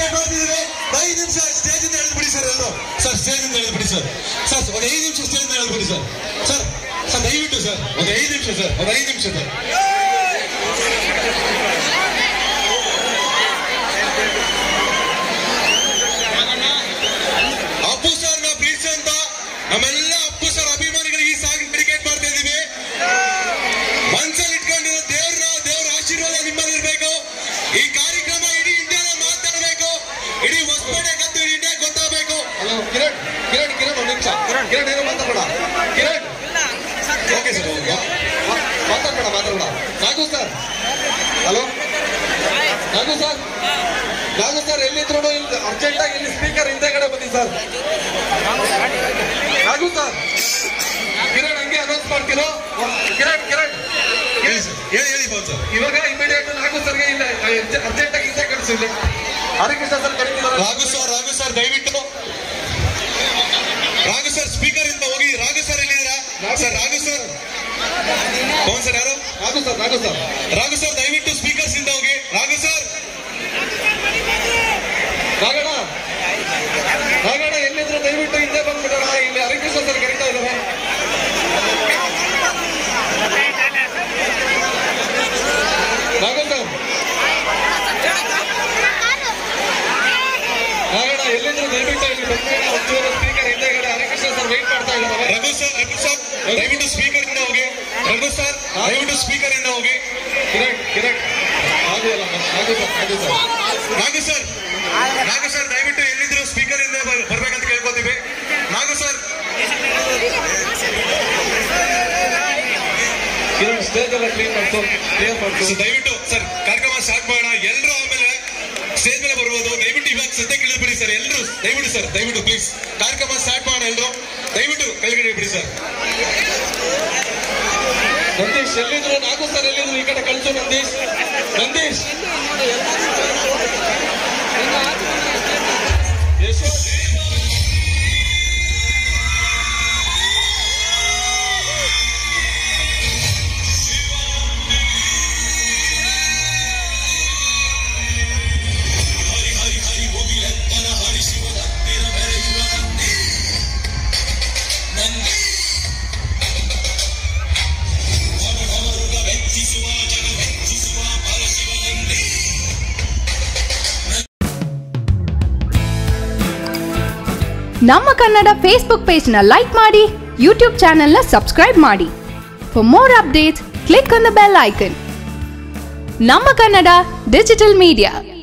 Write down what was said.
create ಮಾಡ್ತಿದ್ದೀವಿ ಐದು ನಿಮಿಷ ಸ್ಟೇಜ್ ಇಂದ ಎಳೆದ್ಬಿಡಿ ಸರ್ ಎಲ್ಲರೂ ಸರ್ ಸ್ಟೇಜ್ ಇಂದ ಎಳೆದ್ಬಿಡಿ ಸರ್ ಸರ್ ಒಂದು ಐದು ನಿಮಿಷ ಸ್ಟೇಜ್ ಇಂದ ಎಳೆದ್ಬಿಡಿ ಸರ್ ಸರ್ ಸರ್ ದಯವಿಟ್ಟು ಸರ್ ಒಂದು ಐದು ನಿಮಿಷ ಸರ್ ಒಂದು ಐದು ನಿಮಿಷ ಸರ್ ಅಪ್ಪು ಸರ್ ನ ಪ್ರೀತಿಸಂತ ನಮ್ಮೆಲ್ಲ ಅಪ್ಪು ಸರ್ ಅಭಿಮಾನಿಗಳಿಗೆ ಈ ಸಾಂಗ್ ಡೆಡಿಕೇಟ್ ಮಾಡ್ತಾ ಇದೀವಿ ಮನ್ಸಲ್ಲಿ ಇಟ್ಕೊಂಡಿರೋ ದೇವ್ರನ್ನ ದೇವ್ರ ಆಶೀರ್ವಾದ ನಿಮ್ಮಲ್ಲಿ ಇರ್ಬೇಕು ಈ ಕಾರ್ಯಕ್ರಮ ಇಡೀ ಇಂಡಿಯಾದ ಮಾತಾಡಬೇಕು ಇಡೀ ಹೊಸಪೇಟೆ ಕತ್ತು ಇಡೀ ಇಂಡಿಯಾ ಗೊತ್ತಾಗಬೇಕು ಹಲೋ ಕಿರಣ್ ಕಿರಣ್ ಕಿರಣ್ ಒಂದು ನಿಮಿಷ ಕಿರಣ್ ಏನೋ ಮಾತಾಡೋಣ ಕಿರಣ್ ಓಕೆ ಸರ್ ಮಾತಾಡ್ಬೇಡ ಮಾತಾಡೋಣ Nagu sir hello Nagu sir Nagu sir ಎಲ್ಲಿದ್ರು ಇಲ್ಲಿ ಅರ್ಜೆಂಟ್ ಆಗಿ ಇಲ್ಲಿ ಸ್ಪೀಕರ್ ಹಿಂದೆಗಡೆ ಬನ್ನಿ ಸರ್ ನಾಗು ಸರ್ ಕಿರಣ್ ಹಂಗೆ ಅನೌನ್ಸ್ ಮಾಡ್ತಿರೋ ಕಿರಣ್ ಕಿರಣ್ ಹೇಳಿ ಸರ್ ಹೇಳಿ ಹೇಳಿ ಸರ್ ಇವಾಗ ಇಮಿಡಿಯೇಟ್ ನಾಗು ಸರ್ಗೆ ಇಲ್ಲ ಅರ್ಜೆಂಟ್ ಆಗಿ ಹಿಂದೆ ಕಳಿಸಿ ಇಲ್ಲಿ ಹರಿಕೃಷ್ಣ ಸರ್ ಕರೀತಿದ್ದಾರೆ ರಾಘು ಸರ್ ರಾಘು ಸರ್ ದಯವಿಟ್ಟು ರಾಘು ಸರ್ ಸ್ಪೀಕರ್ ಇಂದ ಹೋಗಿ ರಾಘು ಸರ್ ಎಲ್ಲಿದ್ದೀರಾ ಸರ್ ರಾಘು ಸರ್ ಕೌನ್ ಸರ್ ಯಾರು Raghu sir Raghu sir Raghu sir ದಯವಿಟ್ಟು ಸ್ಪೀಕರ್ಸ್ ಇಂದ ಹೋಗಿ ರಾಘು ಸರ್ ರಾಘಣ ರಾಘಣ ಎಲ್ಲಿದ್ರು ದಯವಿಟ್ಟು ಹಿಂದೆ ಬಂದ್ಬಿಡೋಣ ಇಲ್ಲಿ ಹರಿಕೃಷ್ಣ ಸರ್ ಕರೀತಾ ಇದ್ದಾರೆ ರಾಘು ಸರ್ ರಾಘಣ ಎಲ್ಲಿದ್ರು ದಯವಿಟ್ಟು ಇಲ್ಲಿ ಬಂದ್ಬಿಡ ಒಂಚೂರು ಸ್ಪೀಕರ್ ಹಿಂದೆಗಡೆ ಹರಿಕೃಷ್ಣ ಸರ್ ವೆಯ್ಟ್ ಮಾಡ್ತಾ ಇದ್ದಾರೆ ರಘು ಸರ್ ರಘು ಸರ್ ದಯವಿಟ್ಟು ಸ್ಪೀಕರ್ ಇಂದ ಹೋಗಿ ರಘು ಸರ್ ದಯವಿಟ್ಟು ಸ್ಪೀಕರ್ ಇಂದ ಹೋಗಿ ಕಿರಣ್ ಕಿರಣ್ ಆಗು ಅಲ್ಲ ಆಗು ಸರ್ ಆಗು sir Nagu sir Nagu sir ದಯವಿಟ್ಟು ಎಲ್ಲಿದ್ರು ಸ್ಪೀಕರ್ ಇಂದ ಬರ್- ಬರ್ಬೇಕಂತ ಕೇಳ್ಕೊತೀವಿ ನಾಗು ಸರ್ ಕಿರಣ್ ಸ್ಟೇಜ್ ಎಲ್ಲ ಕ್ಲೀನ್ ಮಾಡ್ತು ಕ್ಲಿಯರ್ ಮಾಡ್ತು ದಯವಿಟ್ಟು ಸರ್ ಕಾರ್ಯಕ್ರಮ ಸ್ಟಾರ್ಟ್ ಮಾಡೋಣ ಎಲ್ಲರೂ ಆಮೇಲೆ ಸ್ಟೇಜ್ ಮೇಲೆ ಬರ್ಬೋದು ದಯವಿಟ್ಟು ಇವಾಗ ಸದ್ಯಕ್ಕೆ ಇಳಿದ್ಬಿಡಿ ಸರ್ ಎಲ್ಲರೂ ದಯವಿಟ್ಟು ಸರ್ ದಯವಿಟ್ಟು ಪ್ಲೀಸ್ ಕಾರ್ಯಕ್ರಮ ಸ್ಟಾರ್ಟ್ ಮಾಡೋಣ ಎಲ್ಲರೂ ದಯವಿಟ್ಟು ಕೆಳಗಡೆ ಬಿಡಿ ಸರ್ ನಂದೀಶ್ ಎಲ್ಲಿದ್ರು ನಾಗು ಸರ್ ಎಲ್ಲಿದ್ರು ಈ ಕಡೆ ಕಳಿಸು ನಂದೀಶ್ ನಂದೀಶ್ ಯಶೋಧ್ ನಮ್ಮ ಕನ್ನಡ ಫೇಸ್ಬುಕ್ ಪೇಜ್ನ ಲೈಕ್ ಮಾಡಿ ಯೂಟ್ಯೂಬ್ ಚಾನೆಲ್ನ ಸಬ್ಸ್ಕ್ರೈಬ್ ಮಾಡಿ for more updates click on the bell icon ನಮ್ಮ ಕನ್ನಡ ಡಿಜಿಟಲ್ ಮೀಡಿಯಾ